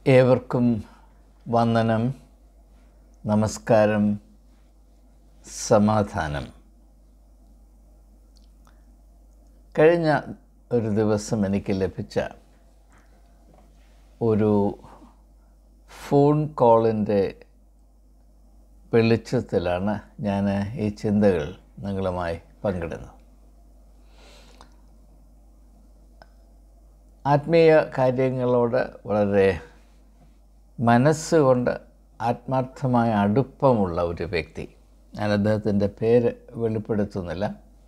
ഏവർക്കും വന്ദനം നമസ്കാരം സമാധാനം കഴിഞ്ഞ ഒരു ദിവസം എനിക്ക് ലഭിച്ച ഒരു ഫോൺ കോളിൻ്റെ വെളിച്ചത്തിലാണ് ഞാൻ ഈ ചിന്തകൾ നിങ്ങളുമായി പങ്കിടുന്നത് ആത്മീയ കാര്യങ്ങളോട് വളരെ മനസ്സുകൊണ്ട് ആത്മാർത്ഥമായ അടുപ്പമുള്ള ഒരു വ്യക്തി ഞാൻ അദ്ദേഹത്തിൻ്റെ പേര് വെളിപ്പെടുത്തുന്നില്ല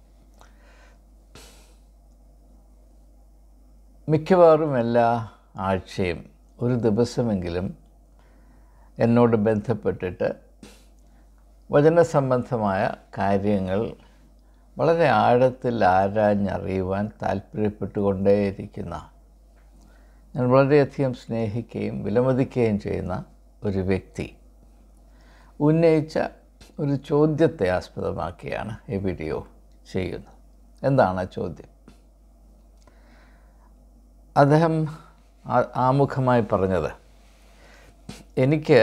മിക്കവാറും എല്ലാ ആഴ്ചയും ഒരു ദിവസമെങ്കിലും എന്നോട് ബന്ധപ്പെട്ടിട്ട് വചനസംബന്ധമായ കാര്യങ്ങൾ വളരെ ആഴത്തിൽ ആരാഞ്ഞറിയുവാൻ താല്പര്യപ്പെട്ടുകൊണ്ടേയിരിക്കുന്ന ഞാൻ വളരെയധികം സ്നേഹിക്കുകയും വിലമതിക്കുകയും ചെയ്യുന്ന ഒരു വ്യക്തി ഉന്നയിച്ച ഒരു ചോദ്യത്തെ ആസ്പദമാക്കിയാണ് ഈ വീഡിയോ ചെയ്യുന്നത് എന്താണ് ആ ചോദ്യം അദ്ദേഹം ആ- ആമുഖമായി പറഞ്ഞത് എനിക്ക്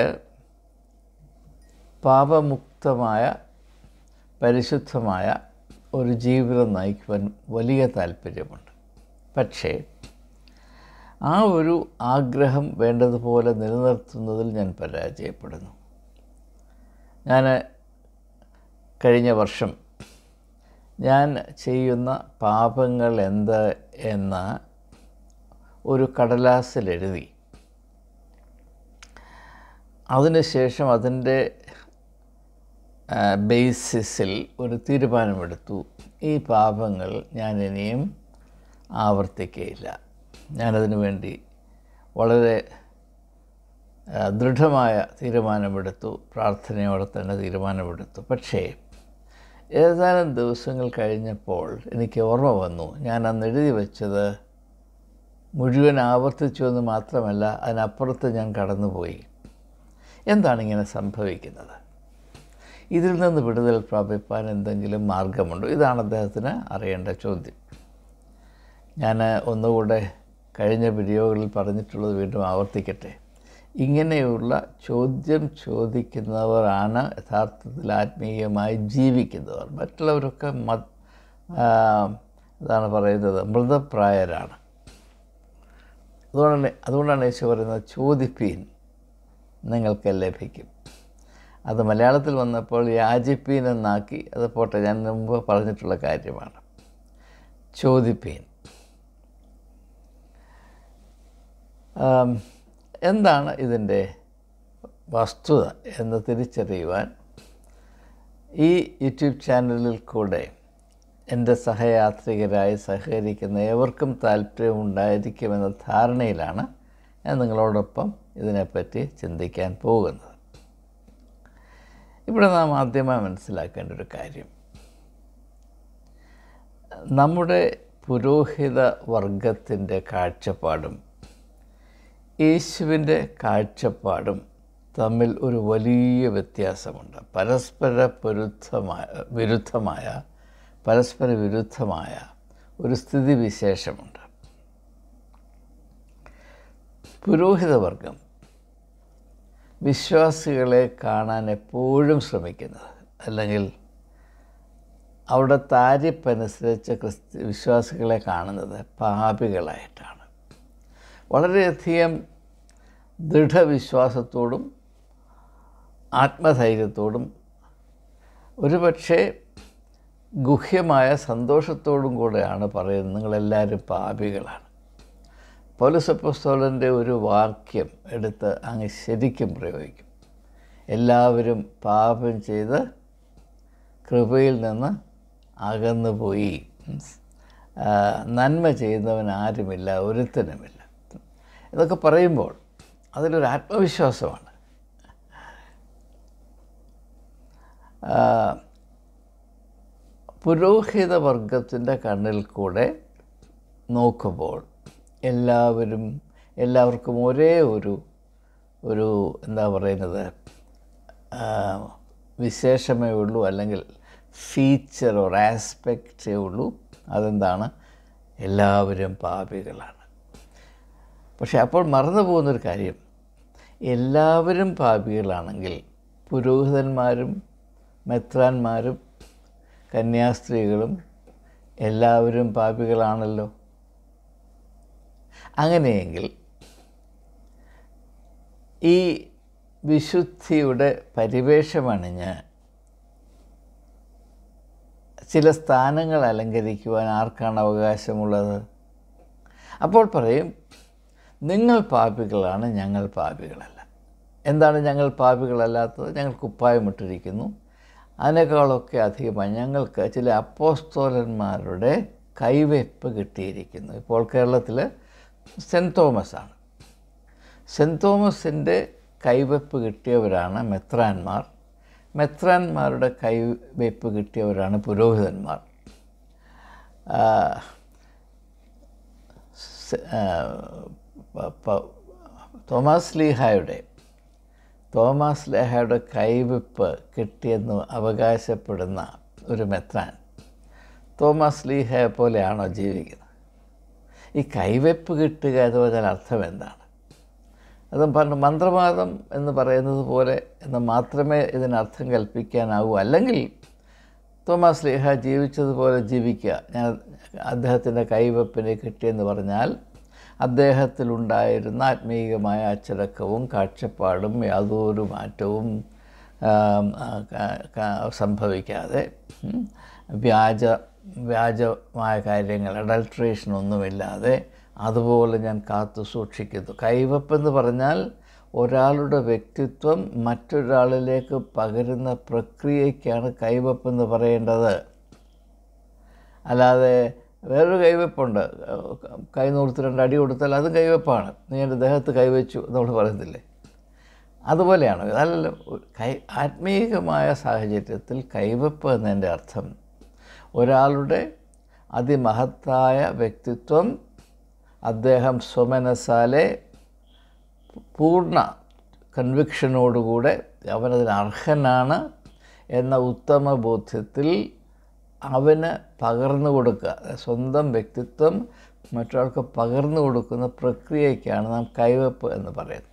പാപമുക്തമായ പരിശുദ്ധമായ ഒരു ജീവിതം നയിക്കുവാൻ വലിയ താല്പര്യമുണ്ട് പക്ഷേ ആ ഒരു ആഗ്രഹം വേണ്ടതുപോലെ നിലനിർത്തുന്നതിൽ ഞാൻ പരാജയപ്പെടുന്നു ഞാൻ കഴിഞ്ഞ വർഷം ഞാൻ ചെയ്യുന്ന പാപങ്ങൾ എന്ത് എന്ന ഒരു കടലാസിൽ എഴുതി അതിനുശേഷം അതിൻ്റെ ആ, ബേസിസിൽ ഒരു തീരുമാനമെടുത്തു ഈ പാപങ്ങൾ ഞാൻ ഇനിയും ആവർത്തിക്കുകയില്ല ഞാനതിനു വേണ്ടി വളരെ ആ, ദൃഢമായ തീരുമാനമെടുത്തു പ്രാർത്ഥനയോടെ തന്നെ തീരുമാനമെടുത്തു പക്ഷേ ഏതാനും ദിവസങ്ങൾ കഴിഞ്ഞപ്പോൾ എനിക്ക് ഓർമ്മ വന്നു ഞാൻ അന്ന് എഴുതി വെച്ചത് മുഴുവൻ ആവർത്തിച്ചു എന്ന് മാത്രമല്ല അതിനപ്പുറത്ത് ഞാൻ കടന്നുപോയി എന്താണ് ഇങ്ങനെ സംഭവിക്കുന്നത് ഇതിൽ നിന്ന് വിടുതൽ പ്രാപിപ്പാൻ എന്തെങ്കിലും മാർഗമുണ്ടോ ഇതാണ് അദ്ദേഹത്തിന് അറിയേണ്ട ചോദ്യം ഞാൻ ഒന്നുകൂടെ കഴിഞ്ഞ വീഡിയോകളിൽ പറഞ്ഞിട്ടുള്ളത് വീണ്ടും ആവർത്തിക്കട്ടെ ഇങ്ങനെയുള്ള ചോദ്യം ചോദിക്കുന്നവരാണ് യഥാർത്ഥത്തിൽ ആത്മീയമായി ജീവിക്കുന്നവർ മറ്റുള്ളവരൊക്കെ മ എന്താണ് പറയുന്നത് മൃതപ്രായരാണ് അതുകൊണ്ടാണ് അതുകൊണ്ടാണ് യേശു പറയുന്നത് ചോദിപ്പീൻ നിങ്ങൾക്ക് ലഭിക്കും അത് മലയാളത്തിൽ വന്നപ്പോൾ യാചിപ്പീൻ എന്നാക്കി അത് പോട്ടെ ഞാൻ മുമ്പ് പറഞ്ഞിട്ടുള്ള കാര്യമാണ് ചോദിപ്പീൻ ആം, എന്താണ് ഇതിൻ്റെ വസ്തുത എന്ന് തിരിച്ചറിയുവാൻ ഈ യൂട്യൂബ് ചാനലിൽ കൂടെ എൻ്റെ സഹയാത്രികരായി സഹകരിക്കുന്ന ഏവർക്കും താല്പര്യമുണ്ടായിരിക്കുമെന്ന ധാരണയിലാണ് ഞാൻ നിങ്ങളോടൊപ്പം ഇതിനെപ്പറ്റി ചിന്തിക്കാൻ പോകുന്നത് ഇവിടെ നാം ആദ്യമായി മനസ്സിലാക്കേണ്ട ഒരു കാര്യം നമ്മുടെ പുരോഹിത വർഗത്തിൻ്റെ കാഴ്ചപ്പാടും യേശുവിൻ്റെ കാഴ്ചപ്പാടും തമ്മിൽ ഒരു വലിയ വ്യത്യാസമുണ്ട് പരസ്പര വിരുദ്ധമായ വിരുദ്ധമായ പരസ്പര വിരുദ്ധമായ ഒരു സ്ഥിതിവിശേഷമുണ്ട് പുരോഹിതവർഗം വിശ്വാസികളെ കാണാൻ എപ്പോഴും ശ്രമിക്കുന്നത് അല്ലെങ്കിൽ അവിടെ താരിപ്പനുസരിച്ച് ക്രിസ്തി വിശ്വാസികളെ കാണുന്നത് പാപികളായിട്ടാണ് വളരെയധികം ദൃഢവിശ്വാസത്തോടും ആത്മധൈര്യത്തോടും ഒരുപക്ഷെ ഗുഹ്യമായ സന്തോഷത്തോടും കൂടെയാണ് പറയുന്നത് നിങ്ങളെല്ലാവരും പാപികളാണ് പൗലസപ്പസ്തോലൻ്റെ ഒരു വാക്യം എടുത്ത് അങ്ങ് ശരിക്കും പ്രയോഗിക്കും എല്ലാവരും പാപം ചെയ്ത് കൃപയിൽ നിന്ന് അകന്നുപോയി മീൻസ്, ആ, നന്മ ചെയ്യുന്നവൻ ആരുമില്ല ഒരുത്തനുമില്ല ഇതൊക്കെ പറയുമ്പോൾ അതിലൊരു ആത്മവിശ്വാസമാണ് ആ, പുരോഹിത വർഗത്തിൻ്റെ കണ്ണിൽ കൂടെ നോക്കുമ്പോൾ എല്ലാവരും എല്ലാവർക്കും ഒരേ ഒരു ഒരു എന്താ പറയുന്നത് ആ, വിശേഷമേ ഉള്ളൂ അല്ലെങ്കിൽ ഫീച്ചർ ഓർ ആസ്പെക്റ്റേ ഉള്ളൂ അതെന്താണ് എല്ലാവരും പാപികളാണ് പക്ഷേ അപ്പോൾ മറന്നു പോകുന്നൊരു കാര്യം എല്ലാവരും പാപികളാണെങ്കിൽ പുരോഹിതന്മാരും മെത്രാന്മാരും കന്യാസ്ത്രീകളും എല്ലാവരും പാപികളാണല്ലോ അങ്ങനെയെങ്കിൽ ഈ വിശുദ്ധിയുടെ പരിവേഷമണിഞ്ഞ് ചില സ്ഥാനങ്ങൾ അലങ്കരിക്കുവാൻ ആർക്കാണ് അവകാശമുള്ളത് അപ്പോൾ പറയും നിങ്ങൾ പാപികളാണ് ഞങ്ങൾ പാപികളല്ല എന്താണ് ഞങ്ങൾ പാപികളല്ലാത്തത് ഞങ്ങൾ കുപ്പായമിട്ടിരിക്കുന്നു അതിനേക്കാളൊക്കെ അധികമായി ഞങ്ങൾക്ക് ചില അപ്പോസ്തോലന്മാരുടെ കൈവയ്പ് കിട്ടിയിരിക്കുന്നു ഇപ്പോൾ കേരളത്തിൽ സെൻറ്റ് തോമസ് ആണ് സെൻറ്റ് തോമസിൻ്റെ കൈവയ്പ് കിട്ടിയവരാണ് മെത്രാന്മാർ മെത്രാന്മാരുടെ കൈവയ്പ് കിട്ടിയവരാണ് പുരോഹിതന്മാർ ആ, സ- ആ, പ- പ- തോമസ് ലീഹായുടെ തോമസ് ലേഹയുടെ കൈവയ്പ് കിട്ടിയെന്ന് അവകാശപ്പെടുന്ന ഒരു മെത്രാൻ തോമസ് ലീഹയെ പോലെയാണോ ജീവിക്കുന്നത് ഈ കൈവയ്പ് കിട്ടുക എന്ന് പറഞ്ഞാൽ അർത്ഥം എന്താണ് അതും പറഞ്ഞു മന്ത്രവാദം എന്ന് പറയുന്നത് പോലെ എന്ന് മാത്രമേ ഇതിനർത്ഥം കൽപ്പിക്കാനാവൂ അല്ലെങ്കിൽ തോമസ് ലീഹ ജീവിച്ചതുപോലെ ജീവിക്കുക ഞാൻ അദ്ദേഹത്തിൻ്റെ കൈവപ്പിനെ കിട്ടിയെന്ന് പറഞ്ഞാൽ അദ്ദേഹത്തിലുണ്ടായിരുന്ന ആത്മീയമായ അച്ചടക്കവും കാഴ്ചപ്പാടും യാതൊരു മാറ്റവും ആം, ആ, ക- ക- സംഭവിക്കാതെ ഉം, വ്യാജ വ്യാജമായ കാര്യങ്ങൾ അഡൾട്രേഷൻ ഒന്നുമില്ലാതെ അതുപോലെ ഞാൻ കാത്തു സൂക്ഷിക്കുന്നു കൈവപ്പെന്ന് പറഞ്ഞാൽ ഒരാളുടെ വ്യക്തിത്വം മറ്റൊരാളിലേക്ക് പകരുന്ന പ്രക്രിയയ്ക്കാണ് കൈവപ്പെന്ന് പറയേണ്ടത് അല്ലാതെ വേറൊരു കൈവെപ്പുണ്ട് കൈ നൂർത്ത് രണ്ട് അടി കൊടുത്താൽ അതും കൈവെപ്പാണ് നീ എൻ്റെ ദേഹത്ത് കൈവച്ചു നമ്മൾ പറയത്തില്ലേ അതുപോലെയാണ് അതല്ലല്ലോ കൈ ആത്മീയമായ സാഹചര്യത്തിൽ കൈവെപ്പ് എന്നതിൻ്റെ അർത്ഥം ഒരാളുടെ അതിമഹത്തായ വ്യക്തിത്വം അദ്ദേഹം സ്വമനസാലെ പൂർണ്ണ കൺവിക്ഷനോടുകൂടെ അവനതിന് അർഹനാണ് എന്ന ഉത്തമ ബോധ്യത്തിൽ അവന് പകർന്നു കൊടുക്കുക അതായത് സ്വന്തം വ്യക്തിത്വം മറ്റൊരാൾക്ക് പകർന്നു കൊടുക്കുന്ന പ്രക്രിയയ്ക്കാണ് നാം കൈവെപ്പ് എന്ന് പറയുന്നത്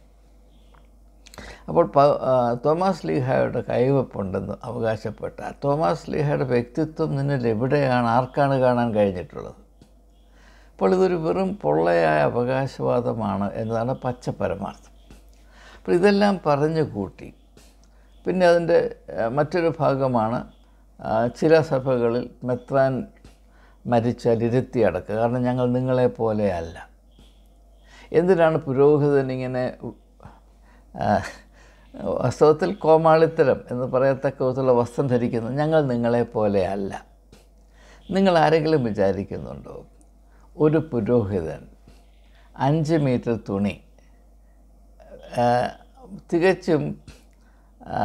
അപ്പോൾ പ ആ, തോമസ് ലീഹയുടെ കൈവെപ്പുണ്ടെന്ന് അവകാശപ്പെട്ട ആ തോമസ് ലീഹയുടെ വ്യക്തിത്വം നിന്നിൽ എവിടെയാണ് ആർക്കാണ് കാണാൻ കഴിഞ്ഞിട്ടുള്ളത് അപ്പോൾ ഇതൊരു വെറും പൊള്ളയായ അവകാശവാദമാണ് എന്നതാണ് പച്ച പരമാർത്ഥം അപ്പോൾ ഇതെല്ലാം പറഞ്ഞു കൂട്ടി പിന്നെ അതിൻ്റെ ആ, മറ്റൊരു ഭാഗമാണ് ആ, ചില സഭകളിൽ മെത്രാൻ മരിച്ചാൽ ഇരുത്തി അടക്കുക കാരണം ഞങ്ങൾ നിങ്ങളെ പോലെയല്ല എന്തിനാണ് പുരോഹിതൻ ഇങ്ങനെ ആ, വാസ്തവത്തിൽ കോമാളിത്തരം എന്ന് പറയത്തക്ക വിധത്തിലുള്ള വസ്ത്രം ധരിക്കുന്നത് ഞങ്ങൾ നിങ്ങളെ പോലെയല്ല നിങ്ങൾ ആരെങ്കിലും വിചാരിക്കുന്നുണ്ടോ ഒരു പുരോഹിതൻ അഞ്ച് മീറ്റർ തുണി ആ, തികച്ചും ആ,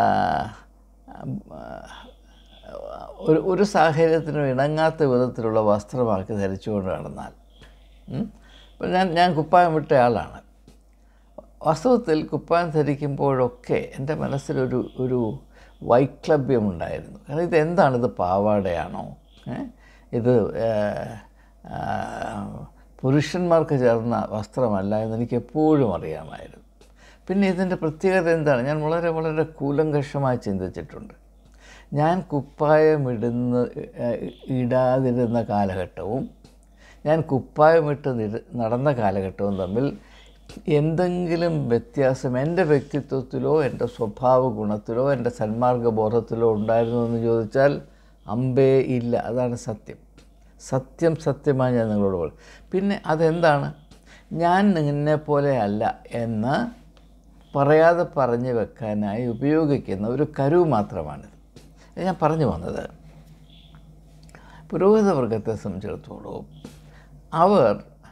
ഒരു ഒരു സാഹചര്യത്തിനും ഇണങ്ങാത്ത വിധത്തിലുള്ള വസ്ത്രമാക്കി ധരിച്ചുകൊണ്ട് നടന്നാൽ ഉം, ഇപ്പം ഞാൻ ഞാൻ കുപ്പായം വിട്ട ആളാണ് വാസ്തവത്തിൽ കുപ്പായം ധരിക്കുമ്പോഴൊക്കെ എൻ്റെ മനസ്സിലൊരു ഒരു വൈക്ലഭ്യമുണ്ടായിരുന്നു കാരണം ഇത് എന്താണ് ഇത് പാവാടയാണോ ഏ? ഇത് ഏ, ആ, പുരുഷന്മാർക്ക് ചേർന്ന വസ്ത്രമല്ല എന്ന് എനിക്ക് എപ്പോഴും അറിയാമായിരുന്നു പിന്നെ ഇതിൻ്റെ പ്രത്യേകത എന്താണ് ഞാൻ വളരെ വളരെ കൂലങ്കഷമായി ചിന്തിച്ചിട്ടുണ്ട് ഞാൻ കുപ്പായം ഇടുന്ന ഏ, ഇടാതിരുന്ന കാലഘട്ടവും ഞാൻ കുപ്പായമിട്ട് നിര- നടന്ന കാലഘട്ടവും തമ്മിൽ എന്തെങ്കിലും വ്യത്യാസം എൻ്റെ വ്യക്തിത്വത്തിലോ എൻ്റെ സ്വഭാവ ഗുണത്തിലോ എൻ്റെ സന്മാർഗ ബോധത്തിലോ ഉണ്ടായിരുന്നു എന്ന് ചോദിച്ചാൽ അമ്പേ ഇല്ല അതാണ് സത്യം സത്യം സത്യമായി ഞാൻ നിങ്ങളോട് പറയും പിന്നെ അതെന്താണ് ഞാൻ നിന്നെ പോലെ അല്ല എന്ന് പറയാതെ പറഞ്ഞു വെക്കാനായി ഉപയോഗിക്കുന്ന ഒരു കരു മാത്രമാണിത് ഇത് ഞാൻ പറഞ്ഞു വന്നത് പുരോഹിത വർഗത്തെ സംബന്ധിച്ചിടത്തോളം അവർ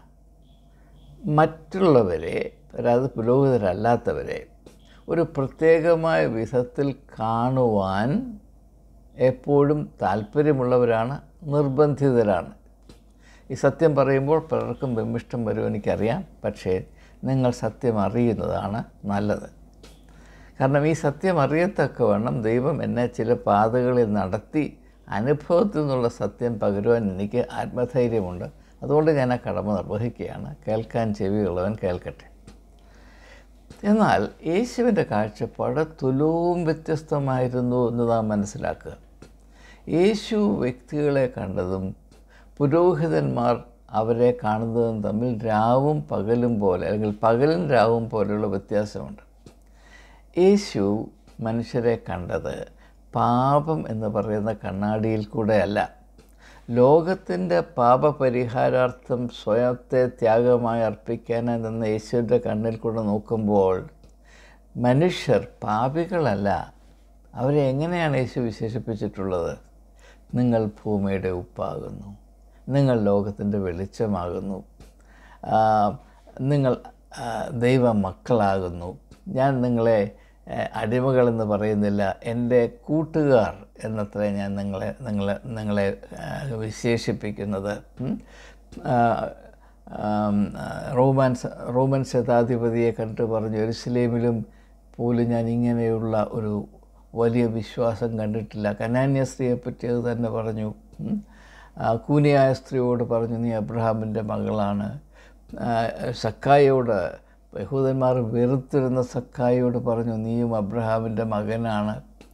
മറ്റുള്ളവരെ അതായത് പുരോഹിതരല്ലാത്തവരെ ഒരു പ്രത്യേകമായ വിധത്തിൽ കാണുവാൻ എപ്പോഴും താല്പര്യമുള്ളവരാണ് നിർബന്ധിതരാണ് ഈ സത്യം പറയുമ്പോൾ പലർക്കും ബിംബിഷ്ടം വരും എനിക്കറിയാം പക്ഷേ നിങ്ങൾ സത്യം അറിയുന്നതാണ് നല്ലത് കാരണം ഈ സത്യം അറിയത്തക്കവണ്ണം ദൈവം എന്നെ ചില പാതകളിൽ നടത്തി അനുഭവത്തിൽ നിന്നുള്ള സത്യം പകരുവാൻ എനിക്ക് ആത്മധൈര്യമുണ്ട് അതുകൊണ്ട് ഞാൻ ആ കടമ നിർവഹിക്കുകയാണ് കേൾക്കാൻ ചെവിയുള്ളവൻ കേൾക്കട്ടെ എന്നാൽ യേശുവിൻ്റെ കാഴ്ചപ്പാട് തുലവും വ്യത്യസ്തമായിരുന്നു എന്ന് നാം മനസ്സിലാക്കുക യേശു വ്യക്തികളെ കണ്ടതും പുരോഹിതന്മാർ അവരെ കാണുന്നതും തമ്മിൽ രാവും പകലും പോലെ അല്ലെങ്കിൽ പകലും രാവും പോലെയുള്ള വ്യത്യാസമുണ്ട് യേശു മനുഷ്യരെ കണ്ടത് പാപം എന്ന് പറയുന്ന കണ്ണാടിയിൽ കൂടെയല്ല ലോകത്തിൻ്റെ പാപപരിഹാരാർത്ഥം സ്വയത്തെ ത്യാഗമായി അർപ്പിക്കാനായി നിന്ന യേശുവിൻ്റെ കണ്ണിൽ കൂടെ നോക്കുമ്പോൾ മനുഷ്യർ പാപികളല്ല അവരെ എങ്ങനെയാണ് യേശു വിശേഷിപ്പിച്ചിട്ടുള്ളത് നിങ്ങൾ ഭൂമിയുടെ ഉപ്പാകുന്നു നിങ്ങൾ ലോകത്തിൻ്റെ വെളിച്ചമാകുന്നു ആ, നിങ്ങൾ ആ, ദൈവ മക്കളാകുന്നു ഞാൻ നിങ്ങളെ ആ, അടിമകളെന്ന് പറയുന്നില്ല എൻ്റെ കൂട്ടുകാർ എന്നത്രേ ഞാൻ നിങ്ങളെ നിങ്ങളെ നിങ്ങളെ ആ, വിശേഷിപ്പിക്കുന്നത് ഉം. ആ, ആം, ആ, റോമാൻ സ- റോമൻ ശതാധിപതിയെ കണ്ടിട്ട് പറഞ്ഞു എരുസലേമിലും പോലും ഞാൻ ഇങ്ങനെയുള്ള ഒരു വലിയ വിശ്വാസം കണ്ടിട്ടില്ല കനാന്യ സ്ത്രീയെപ്പറ്റി അത് തന്നെ പറഞ്ഞു ഉം. ആ, കൂനിയായ സ്ത്രീയോട് പറഞ്ഞു നീ അബ്രഹാമിൻ്റെ മകളാണ് ആ, സക്കായിയോട് യഹൂദന്മാർ വെറുത്തിരുന്ന സക്കായിയോട് പറഞ്ഞു നീയും അബ്രഹാമിൻ്റെ മകനാണ്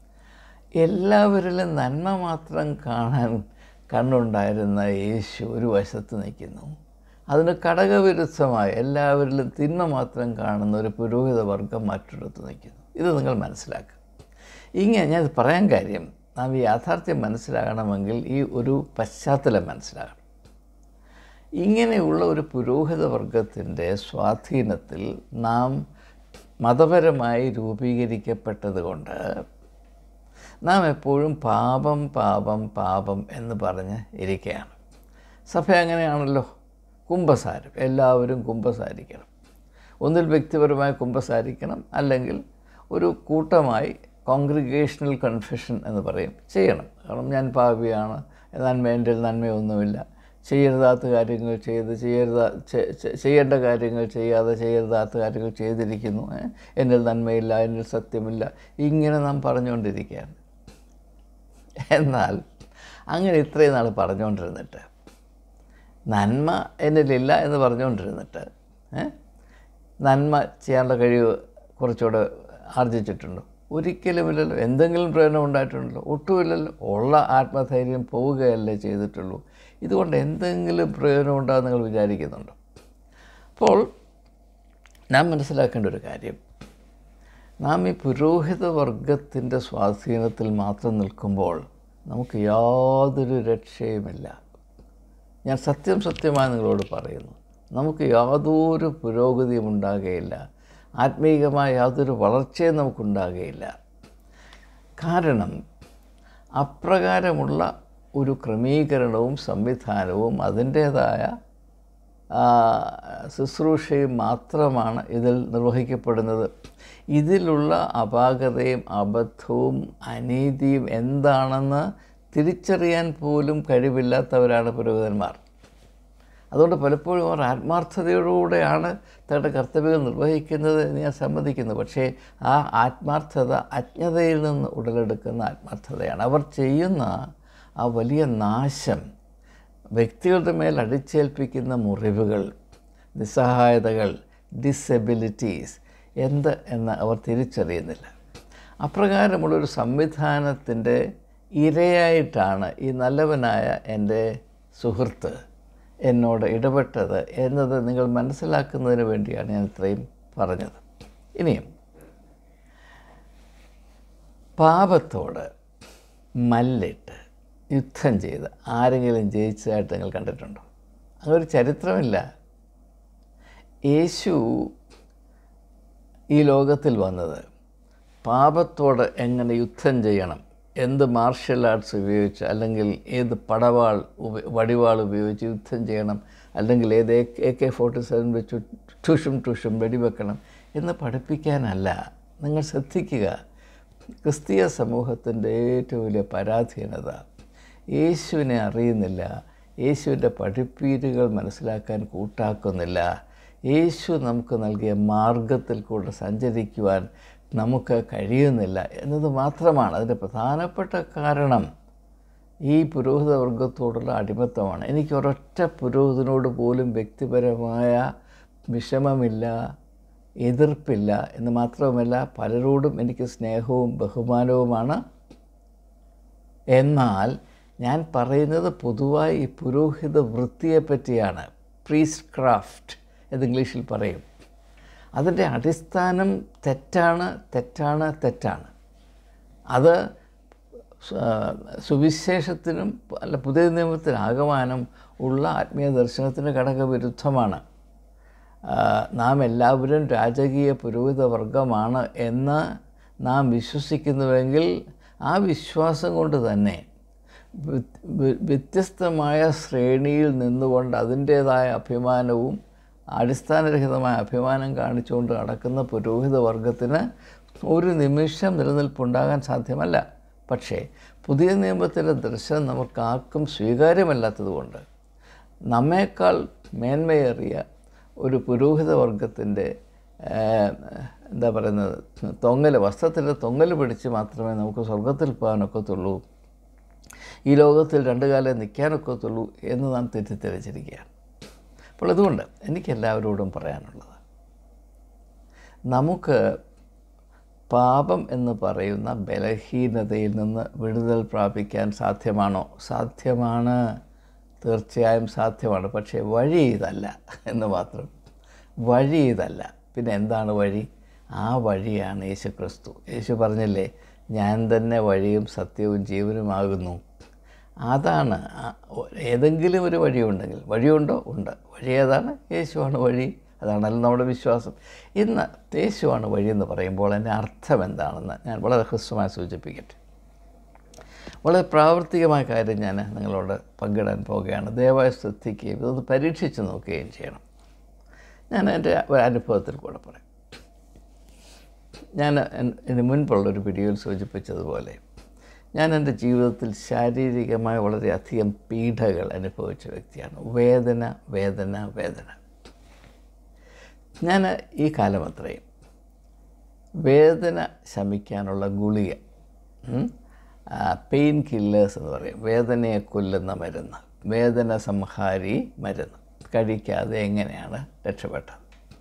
എല്ലാവരിലും നന്മ മാത്രം കാണാൻ കണ്ണുണ്ടായിരുന്ന യേശു ഒരു വശത്ത് നിൽക്കുന്നു അതിന് ഘടകവിരുദ്ധമായി എല്ലാവരിലും തിന്മ മാത്രം കാണുന്ന ഒരു പുരോഹിത വർഗം മറ്റൊരിടത്ത് നിൽക്കുന്നു ഇത് നിങ്ങൾ മനസ്സിലാക്കുക ഇങ്ങനെ ഞാൻ ഇത് പറയാൻ കാര്യം നാം ഈ യാഥാർത്ഥ്യം മനസ്സിലാകണമെങ്കിൽ ഈ ഒരു പശ്ചാത്തലം മനസ്സിലാകണം ഇങ്ങനെയുള്ള ഒരു പുരോഹിത വർഗത്തിൻ്റെ സ്വാധീനത്തിൽ നാം മതപരമായി രൂപീകരിക്കപ്പെട്ടത് കൊണ്ട് നാം എപ്പോഴും പാപം പാപം പാപം എന്ന് പറഞ്ഞ് ഇരിക്കുകയാണ് സഭ അങ്ങനെയാണല്ലോ കുംഭസാരം എല്ലാവരും കുംഭസാരിക്കണം ഒന്നിൽ വ്യക്തിപരമായി കുംഭസാരിക്കണം അല്ലെങ്കിൽ ഒരു കൂട്ടമായി കോൺഗ്രിഗേഷണൽ കൺഫെഷൻ എന്ന് പറയും ചെയ്യണം കാരണം ഞാൻ പാപിയാണ് നന്മ എൻ്റെ നന്മയൊന്നുമില്ല ചെയ്യരുതാത്ത കാര്യങ്ങൾ ചെയ്ത് ചെയ്യരുതാ ചെ- ചെ- ചെയ്യേണ്ട കാര്യങ്ങൾ ചെയ്യാതെ ചെയ്യരുതാത്ത കാര്യങ്ങൾ ചെയ്തിരിക്കുന്നു ഏ? എന്നിൽ നന്മയില്ല എന്നിൽ സത്യമില്ല ഇങ്ങനെ നാം പറഞ്ഞുകൊണ്ടിരിക്കുകയാണ് എന്നാൽ അങ്ങനെ ഇത്രയും നാൾ പറഞ്ഞുകൊണ്ടിരുന്നിട്ട് നന്മ എന്നിലില്ല എന്ന് പറഞ്ഞുകൊണ്ടിരുന്നിട്ട് ഏ? നന്മ ചെയ്യാനുള്ള കഴിവ് കുറച്ചുകൂടെ ആർജിച്ചിട്ടുണ്ടോ ഒരിക്കലുമില്ലല്ലോ എന്തെങ്കിലും പ്രയോജനം ഉണ്ടായിട്ടുണ്ടല്ലോ ഒട്ടുമില്ലല്ലോ ഉള്ള ആത്മധൈര്യം പോവുകയല്ലേ ചെയ്തിട്ടുള്ളൂ ഇതുകൊണ്ട് എന്തെങ്കിലും പ്രയോജനം ഉണ്ടാകും നിങ്ങൾ വിചാരിക്കുന്നുണ്ടോ അപ്പോൾ നാം മനസ്സിലാക്കേണ്ട ഒരു കാര്യം നാം ഈ പുരോഹിത വർഗത്തിൻ്റെ സ്വാധീനത്തിൽ മാത്രം നിൽക്കുമ്പോൾ നമുക്ക് യാതൊരു രക്ഷയുമില്ല ഞാൻ സത്യം സത്യമായി നിങ്ങളോട് പറയുന്നു നമുക്ക് യാതൊരു പുരോഗതിയും ഉണ്ടാകുകയില്ല ആത്മീയമായ യാതൊരു വളർച്ചയും നമുക്കുണ്ടാകുകയില്ല കാരണം അപ്രകാരമുള്ള ഒരു ക്രമീകരണവും സംവിധാനവും അതിൻ്റേതായ ആ, ശുശ്രൂഷയും മാത്രമാണ് ഇതിൽ നിർവഹിക്കപ്പെടുന്നത് ഇതിലുള്ള അപാകതയും അബദ്ധവും അനീതിയും എന്താണെന്ന് തിരിച്ചറിയാൻ പോലും കഴിവില്ലാത്തവരാണ് പുരോഹിതന്മാർ അതുകൊണ്ട് പലപ്പോഴും അവർ ആത്മാർത്ഥതയോടുകൂടെയാണ് തങ്ങളുടെ കർത്തവ്യങ്ങൾ നിർവഹിക്കുന്നത് എന്ന് ഞാൻ സമ്മതിക്കുന്നു പക്ഷേ ആ ആത്മാർത്ഥത അജ്ഞതയിൽ നിന്ന് ഉടലെടുക്കുന്ന ആത്മാർത്ഥതയാണ് അവർ ചെയ്യുന്ന ആ വലിയ നാശം വ്യക്തികളുടെ മേൽ അടിച്ചേൽപ്പിക്കുന്ന മുറിവുകൾ നിസ്സഹായതകൾ ഡിസബിലിറ്റീസ് എന്ത് എന്ന് അവർ തിരിച്ചറിയുന്നില്ല അപ്രകാരമുള്ളൊരു സംവിധാനത്തിൻ്റെ ഇരയായിട്ടാണ് ഈ നല്ലവനായ എൻ്റെ സുഹൃത്ത് എന്നോട് ഇടപെട്ടത് എന്നത് നിങ്ങൾ മനസ്സിലാക്കുന്നതിന് വേണ്ടിയാണ് ഞാൻ ഇത്രയും പറഞ്ഞത് ഇനിയും പാപത്തോട് മല്ലിട്ട് യുദ്ധം ചെയ്ത് ആരെങ്കിലും ജയിച്ചതായിട്ട് നിങ്ങൾ കണ്ടിട്ടുണ്ടോ അങ്ങനൊരു ചരിത്രമില്ല യേശു ഈ ലോകത്തിൽ വന്നത് പാപത്തോട് എങ്ങനെ യുദ്ധം ചെയ്യണം എന്ത് മാർഷൽ ആർട്സ് ഉപയോഗിച്ച് അല്ലെങ്കിൽ ഏത് പടവാൾ ഉപ വടിവാൾ ഉപയോഗിച്ച് യുദ്ധം ചെയ്യണം അല്ലെങ്കിൽ ഏത് എ കെ ഫോർട്ടി സെവൻ വെച്ച് ടുഷും ടുഷും വെടിവെക്കണം എന്ന് പഠിപ്പിക്കാനല്ല നിങ്ങൾ ശ്രദ്ധിക്കുക ക്രിസ്തീയ സമൂഹത്തിൻ്റെ ഏറ്റവും വലിയ പരാധീനത യേശുവിനെ അറിയുന്നില്ല യേശുവിൻ്റെ പഠിപ്പീരുകൾ മനസ്സിലാക്കാൻ കൂട്ടാക്കുന്നില്ല യേശു നമുക്ക് നൽകിയ മാർഗത്തിൽ കൂടെ സഞ്ചരിക്കുവാൻ നമുക്ക് കഴിയുന്നില്ല എന്നത് മാത്രമാണ് അതിൻ്റെ പ്രധാനപ്പെട്ട കാരണം ഈ പുരോഹിത വർഗത്തോടുള്ള അടിമത്തമാണ് എനിക്ക് ഒരൊറ്റ പുരോഹിതനോട് പോലും വ്യക്തിപരമായ വിഷമമില്ല എതിർപ്പില്ല എന്ന് മാത്രവുമല്ല പലരോടും എനിക്ക് സ്നേഹവും ബഹുമാനവുമാണ് എന്നാൽ ഞാൻ പറയുന്നത് പൊതുവായി ഈ പുരോഹിത വൃത്തിയെ പറ്റിയാണ് പ്രീസ്റ്റ് ക്രാഫ്റ്റ് എന്ന് ഇംഗ്ലീഷിൽ പറയും അതിൻ്റെ അടിസ്ഥാനം തെറ്റാണ് തെറ്റാണ് തെറ്റാണ് അത് സുവിശേഷത്തിനും അല്ല പുതിയ നിയമത്തിനാകമാനം ഉള്ള ആത്മീയ ദർശനത്തിന് ഘടകവിരുദ്ധമാണ് നാം എല്ലാവരും രാജകീയ പുരോഹിത വർഗമാണ് എന്ന് നാം വിശ്വസിക്കുന്നുവെങ്കിൽ ആ വിശ്വാസം കൊണ്ട് തന്നെ വ്യത്യസ്തമായ ശ്രേണിയിൽ നിന്നുകൊണ്ട് അതിൻ്റേതായ അഭിമാനവും അടിസ്ഥാനരഹിതമായ അഭിമാനം കാണിച്ചുകൊണ്ട് നടക്കുന്ന പുരോഹിത വർഗത്തിന് ഒരു നിമിഷം നിലനിൽപ്പുണ്ടാകാൻ സാധ്യമല്ല പക്ഷേ പുതിയ നിയമത്തിൻ്റെ ദർശനം നമുക്കാർക്കും സ്വീകാര്യമല്ലാത്തതുകൊണ്ട് നമ്മേക്കാൾ മേന്മയേറിയ ഒരു പുരോഹിത വർഗത്തിൻ്റെ എന്താ പറയുന്നത് തൊങ്ങൽ വസ്ത്രത്തിൻ്റെ തൊങ്ങൽ പിടിച്ച് മാത്രമേ നമുക്ക് സ്വർഗത്തിൽ പോകാനൊക്കത്തുള്ളൂ ഈ ലോകത്തിൽ രണ്ടു കാലം നിൽക്കാനൊക്കത്തുള്ളൂ എന്ന് നാം തെറ്റിദ്ധരിച്ചിരിക്കുകയാണ് അപ്പോൾ അതുകൊണ്ട് എനിക്ക് എല്ലാവരോടും പറയാനുള്ളത് നമുക്ക് പാപം എന്ന് പറയുന്ന ബലഹീനതയിൽ നിന്ന് വിടുതൽ പ്രാപിക്കാൻ സാധ്യമാണോ സാധ്യമാണ് തീർച്ചയായും സാധ്യമാണ് പക്ഷേ വഴി ഇതല്ല എന്ന് മാത്രം വഴി ഇതല്ല പിന്നെ എന്താണ് വഴി ആ വഴിയാണ് യേശു ക്രിസ്തു യേശു പറഞ്ഞില്ലേ ഞാൻ തന്നെ വഴിയും സത്യവും ജീവനുമാകുന്നു അതാണ് ഏതെങ്കിലും ഒരു വഴിയുണ്ടെങ്കിൽ വഴിയുണ്ടോ ഉണ്ട് വഴി ഏതാണ് യേശുവാണ് വഴി അതാണല്ലോ നമ്മുടെ വിശ്വാസം ഇന്ന് യേശുവാണ് വഴി എന്ന് പറയുമ്പോൾ അതിൻ്റെ അർത്ഥം എന്താണെന്ന് ഞാൻ വളരെ ഹ്രസ്വമായി സൂചിപ്പിക്കട്ടെ വളരെ പ്രാവർത്തികമായ കാര്യം ഞാൻ നിങ്ങളോട് പങ്കിടാൻ പോവുകയാണ് ദയവായി ശ്രദ്ധിക്കുകയും ഇതൊന്ന് പരീക്ഷിച്ച് നോക്കുകയും ചെയ്യണം ഞാൻ എൻ്റെ ഒരു അനുഭവത്തിൽ കൂടെ പറയാം ഞാൻ ഇതിന് മുൻപുള്ളൊരു വീഡിയോയിൽ സൂചിപ്പിച്ചതുപോലെ ഞാൻ എൻ്റെ ജീവിതത്തിൽ ശാരീരികമായ വളരെയധികം പീഡകൾ അനുഭവിച്ച വ്യക്തിയാണ് വേദന വേദന വേദന ഞാൻ ഈ കാലം അത്രയും വേദന ശമിക്കാനുള്ള ഗുളിക പെയിൻ കില്ലേഴ്സ് എന്ന് പറയും വേദനയെ കൊല്ലുന്ന മരുന്ന് വേദന സംഹാരി മരുന്ന് കഴിക്കാതെ എങ്ങനെയാണ് രക്ഷപ്പെട്ടത്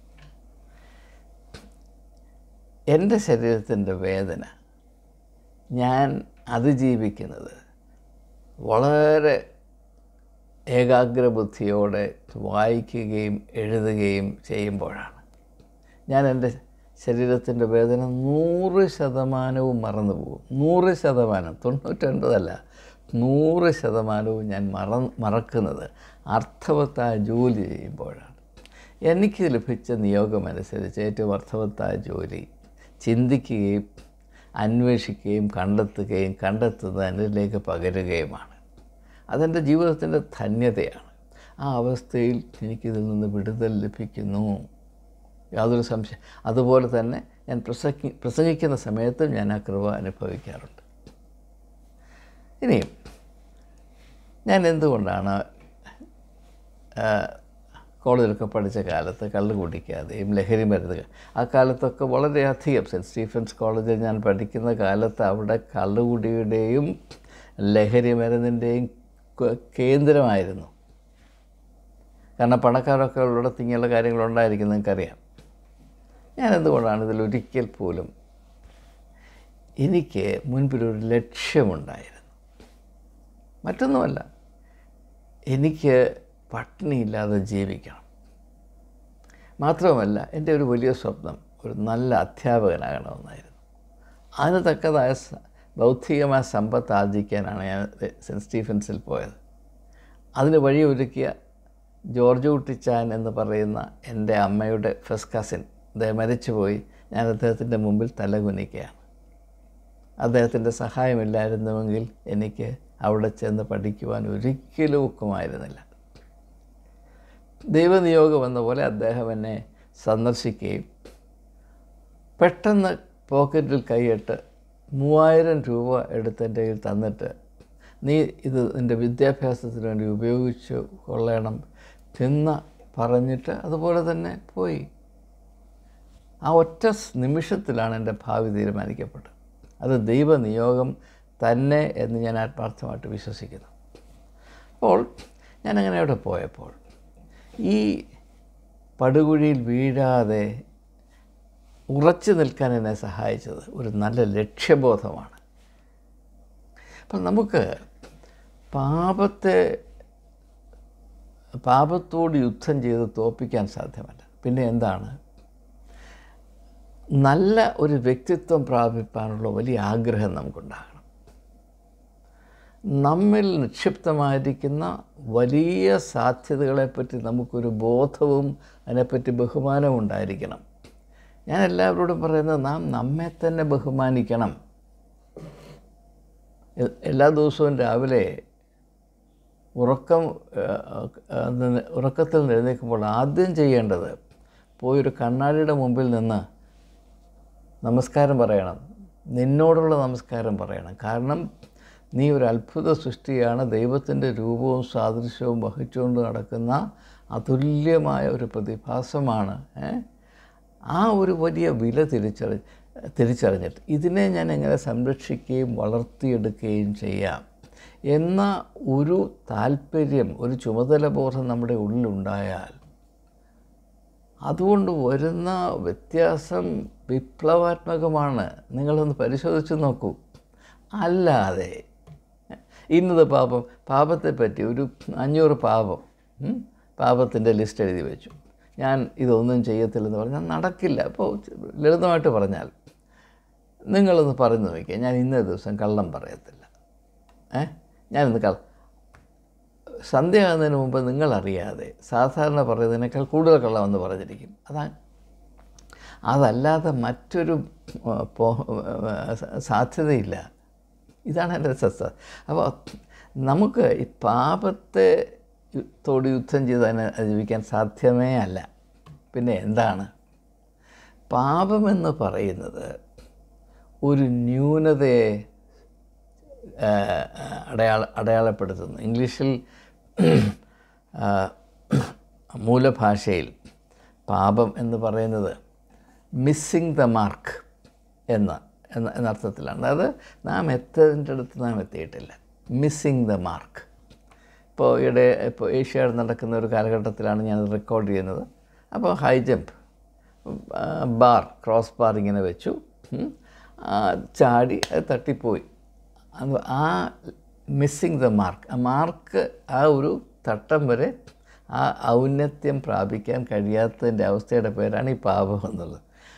എൻ്റെ ശരീരത്തിൻ്റെ വേദന ഞാൻ അതിജീവിക്കുന്നത് വളരെ ഏകാഗ്രബുദ്ധിയോടെ വായിക്കുകയും എഴുതുകയും ചെയ്യുമ്പോഴാണ് ഞാൻ എൻ്റെ ശരീരത്തിൻ്റെ വേദന നൂറ് ശതമാനവും മറന്നു പോകും നൂറ് ശതമാനം തൊണ്ണൂറ്റൊൻപതല്ല നൂറ് ശതമാനവും ഞാൻ മറ മറക്കുന്നത് അർത്ഥവത്തായ ജോലി ചെയ്യുമ്പോഴാണ് എനിക്ക് ലഭിച്ച നിയോഗമനുസരിച്ച് ഏറ്റവും അർത്ഥവത്തായ ജോലി ചിന്തിക്കുകയും അന്വേഷിക്കുകയും കണ്ടെത്തുകയും കണ്ടെത്തുന്നത് എന്നിലേക്ക് പകരുകയുമാണ് അതെൻ്റെ ജീവിതത്തിൻ്റെ ധന്യതയാണ് ആ അവസ്ഥയിൽ എനിക്കിതിൽ നിന്ന് വിടുതൽ ലഭിക്കുന്നു യാതൊരു സംശയം അതുപോലെ തന്നെ ഞാൻ പ്രസംഗി പ്രസംഗിക്കുന്ന സമയത്തും ഞാൻ ആ കൃപ അനുഭവിക്കാറുണ്ട് ഇനിയും ഞാൻ എന്തുകൊണ്ടാണ് കോളേജിലൊക്കെ പഠിച്ച കാലത്ത് കള്ള് കുടിക്കാതെയും ലഹരി മരുന്ന് ആ കാലത്തൊക്കെ വളരെയധികം സെൻറ്റ് സ്റ്റീഫൻസ് കോളേജിൽ ഞാൻ പഠിക്കുന്ന കാലത്ത് അവിടെ കള്ളുകുടിയുടെയും ലഹരി മരുന്നിൻ്റെയും കേന്ദ്രമായിരുന്നു കാരണം പണക്കാരൊക്കെ ഉള്ളിടത്ത് ഇങ്ങനെയുള്ള കാര്യങ്ങളുണ്ടായിരിക്കും നിങ്ങൾക്കറിയാം ഞാൻ എന്തുകൊണ്ടാണ് ഇതിൽ ഒരിക്കൽ പോലും എനിക്ക് മുൻപിലൊരു ലക്ഷ്യമുണ്ടായിരുന്നു മറ്റൊന്നുമല്ല എനിക്ക് പട്ടിണിയില്ലാതെ ജീവിക്കണം മാത്രവുമല്ല എൻ്റെ ഒരു വലിയ സ്വപ്നം ഒരു നല്ല അധ്യാപകനാകണമെന്നായിരുന്നു അതിന് തക്കതായ ബൗദ്ധികമായ സമ്പത്ത് ആർജിക്കാനാണ് ഞാൻ സെൻറ്റ് സ്റ്റീഫൻസിൽ പോയത് അതിന് വഴിയൊരുക്കിയ ജോർജ് കുട്ടിച്ചാൻ എന്ന് പറയുന്ന എൻ്റെ അമ്മയുടെ ഫസ്റ്റ് കസിൻ അദ്ദേഹം മരിച്ചുപോയി ഞാൻ അദ്ദേഹത്തിൻ്റെ മുമ്പിൽ തലകുനിക്കുകയാണ് അദ്ദേഹത്തിൻ്റെ സഹായമില്ലായിരുന്നുവെങ്കിൽ എനിക്ക് അവിടെ ചെന്ന് പഠിക്കുവാൻ ഒരിക്കലും ഒക്കുമായിരുന്നില്ല ദൈവനിയോഗം എന്ന പോലെ അദ്ദേഹം എന്നെ സന്ദർശിക്കുകയും പെട്ടെന്ന് പോക്കറ്റിൽ കൈയിട്ട് മൂവായിരം രൂപ എടുത്ത് എൻ്റെ കയ്യിൽ തന്നിട്ട് നീ ഇത് നിൻ്റെ വിദ്യാഭ്യാസത്തിന് വേണ്ടി ഉപയോഗിച്ച് കൊള്ളണം എന്ന് പറഞ്ഞിട്ട് അതുപോലെ തന്നെ പോയി ആ ഒറ്റ നിമിഷത്തിലാണ് എൻ്റെ ഭാവി തീരുമാനിക്കപ്പെട്ടത് അത് ദൈവനിയോഗം തന്നെ എന്ന് ഞാൻ ആത്മാർത്ഥമായിട്ട് വിശ്വസിക്കുന്നു അപ്പോൾ ഞാനങ്ങനെ അവിടെ പോയപ്പോൾ ഈ പടുകുഴിയിൽ വീഴാതെ ഉറച്ചു നിൽക്കാൻ എന്നെ സഹായിച്ചത് ഒരു നല്ല ലക്ഷ്യബോധമാണ് അപ്പം നമുക്ക് പാപത്തെ പാപത്തോട് യുദ്ധം ചെയ്ത് തോൽപ്പിക്കാൻ സാധ്യമല്ല പിന്നെ എന്താണ് നല്ല ഒരു വ്യക്തിത്വം പ്രാപിപ്പാനുള്ള വലിയ ആഗ്രഹം നമുക്കുണ്ടാകണം നമ്മിൽ നിക്ഷിപ്തമായിരിക്കുന്ന വലിയ സാധ്യതകളെപ്പറ്റി നമുക്കൊരു ബോധവും അതിനെപ്പറ്റി ബഹുമാനവും ഉണ്ടായിരിക്കണം ഞാൻ എല്ലാവരോടും പറയുന്നത് നാം നമ്മെ തന്നെ ബഹുമാനിക്കണം എ- എല്ലാ ദിവസവും രാവിലെ ഉറക്കം ഏഹ്, ഏഹ്, നിന്ന് ഉറക്കത്തിൽ നിന്ന് എഴുന്നേൽക്കുമ്പോൾ ആദ്യം ചെയ്യേണ്ടത് പോയൊരു കണ്ണാടിയുടെ മുമ്പിൽ നിന്ന് നമസ്കാരം പറയണം നിന്നോടുള്ള നമസ്കാരം പറയണം കാരണം നീ ഒരു അത്ഭുത സൃഷ്ടിയാണ് ദൈവത്തിൻ്റെ രൂപവും സാദൃശ്യവും വഹിച്ചുകൊണ്ട് നടക്കുന്ന അതുല്യമായ ഒരു പ്രതിഭാസമാണ് ഏ? ആ ഒരു വലിയ വില തിരിച്ചറി തിരിച്ചറിഞ്ഞിട്ട് ഇതിനെ ഞാൻ എങ്ങനെ സംരക്ഷിക്കുകയും വളർത്തിയെടുക്കുകയും ചെയ്യാം എന്ന ഒരു താല്പര്യം ഒരു ചുമതല ബോധം നമ്മുടെ ഉള്ളിലുണ്ടായാൽ അതുകൊണ്ട് വരുന്ന വ്യത്യാസം വിപ്ലവാത്മകമാണ് നിങ്ങളൊന്ന് പരിശോധിച്ച് നോക്കൂ അല്ലാതെ ഇന്നത് പാപം പാപത്തെ പറ്റി ഒരു അഞ്ഞൂറ് പാപം ഉം, പാപത്തിൻ്റെ ലിസ്റ്റ് എഴുതി വെച്ചു ഞാൻ ഇതൊന്നും ചെയ്യത്തില്ലെന്ന് പറഞ്ഞാൽ നടക്കില്ല അപ്പോൾ ലളിതമായിട്ട് പറഞ്ഞാൽ നിങ്ങളൊന്ന് പറഞ്ഞു നോക്കിയാൽ ഞാൻ ഇന്നേ ദിവസം കള്ളം പറയത്തില്ല ഏ ഞാനിന്ന് കള്ള സന്ധ്യയാകുന്നതിന് മുമ്പ് നിങ്ങളറിയാതെ സാധാരണ പറയുന്നതിനേക്കാൾ കൂടുതൽ കള്ളമെന്ന് പറഞ്ഞിരിക്കും അതാ അതല്ലാതെ മറ്റൊരു ആ, പോ- ആ, സാധ്യതയില്ല ഇതാണ് എൻ്റെ സത്ത അപ്പോൾ നമുക്ക് ഈ പാപത്തെ യു- തോട് യുദ്ധം ചെയ്ത് അതിനെ അതിജീവിക്കാൻ സാധ്യമേ അല്ല പിന്നെ എന്താണ് പാപമെന്ന് പറയുന്നത് ഒരു ന്യൂനതയെ ആ, അടയാള അടയാളപ്പെടുത്തുന്നു ഇംഗ്ലീഷിൽ ആ, മൂലഭാഷയിൽ പാപം എന്ന് പറയുന്നത് മിസ്സിങ് ദ മാർക്ക് എന്ന എന്ന എന്നർത്ഥത്തിലാണ് അതായത് നാം എത്തേണ്ട അടുത്ത് നാം എത്തിയിട്ടില്ല മിസ്സിങ് ദ മാർക്ക് ഇപ്പോൾ ഇവിടെ ഇപ്പോൾ ഏഷ്യയിൽ നടക്കുന്ന ഒരു കാലഘട്ടത്തിലാണ് ഞാനത് റെക്കോർഡ് ചെയ്യുന്നത് അപ്പോൾ high jump bar cross bar ഇങ്ങനെ വെച്ചു ഉം. ആ, ചാടി അത് തട്ടിപ്പോയി അത് ആ മിസ്സിങ് ദ മാർക്ക് ആ മാർക്ക് ആ ഒരു തട്ടം വരെ ആ ഔന്നത്യം പ്രാപിക്കാൻ കഴിയാത്തതിൻ്റെ അവസ്ഥയുടെ പേരാണ് ഈ പാപം എന്നുള്ളത്